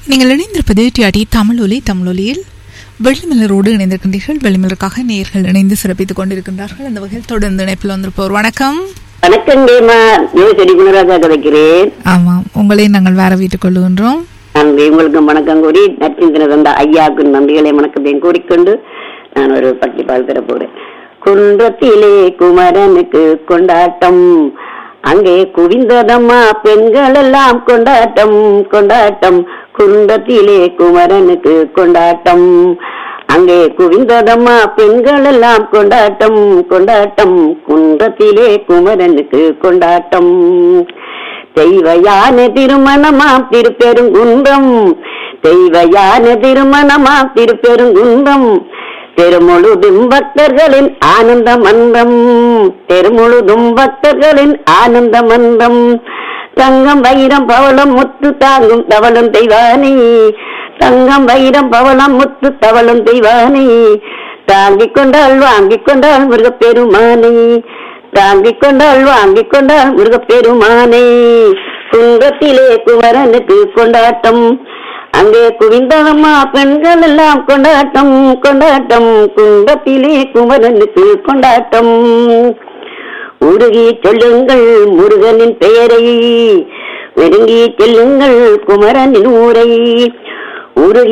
நீங்கள் இணைந்திருப்பது டிஆடி தமிழொலி தமிழொலியில் வெள்ளிமலரோடு இணைந்திருக்கின்றீர்கள் வெள்ளிமலருக்காக நேர்கள் இணைந்து சிறப்பித்துக் கொண்டிருக்கின்றார்கள் அந்த வகையில் தொடர்ந்து இணைப்பில் வந்திருப்போர் வணக்கம் வணக்கம் கேமா யோசரி குணராஜா கிடைக்கிறேன் ஆமாம் உங்களை நாங்கள் வேற வீட்டுக் கொள்ளுகின்றோம் நன்றி உங்களுக்கு வணக்கம் கூறி நச்சிந்திர தந்த ஐயாவுக்கு நன்றிகளை வணக்கத்தையும் கூறிக்கொண்டு நான் ஒரு பட்டி பால் தர போறேன் குன்றத்திலே குமரனுக்கு கொண்டாட்டம் அங்கே குவிந்ததம்மா பெண்கள் எல்லாம் கொண்டாட்டம் கொண்டாட்டம் குன்றத்திலே குமரனுக்கு கொண்டாட்டம் அங்கே குவிந்ததம்மா பெண்கள் எல்லாம் கொண்டாட்டம் கொண்டாட்டம் குன்றத்திலே குமரனுக்கு கொண்டாட்டம் தெய்வயான திருமணமாம் திருப்பெருங்குன்றம் தெய்வயான திருமணமாம் திருப்பெருங்குன்றம் தெருமுழுதும் பக்தர்களின் ஆனந்த மன்றம் தெருமுழுதும் பக்தர்களின் ஆனந்த மன்றம் தங்கம் வைரம் பவளம் முத்து தாங்கும் தவளும் தெய்வானி தங்கம் வைரம் பவளம் முத்து தவளும் தெய்வானி தாங்கிக் கொண்டாள் வாங்கிக் கொண்டாள் முருகப்பெருமானை தாங்கிக் கொண்டாள் வாங்கிக் கொண்டாள் முருகப்பெருமானை குன்றத்திலே குமரனுக்கு கொண்டாட்டம் அங்கே குவிந்ததம்மா பெண்கள் எல்லாம் கொண்டாட்டம் கொண்டாட்டம் குன்றத்திலே குமரனுக்கு கொண்டாட்டம் உருகி சொல்லுங்கள் முருகனின் பெயரை நெருங்கி செல்லுங்கள் குமரனின் ஊரை உருகி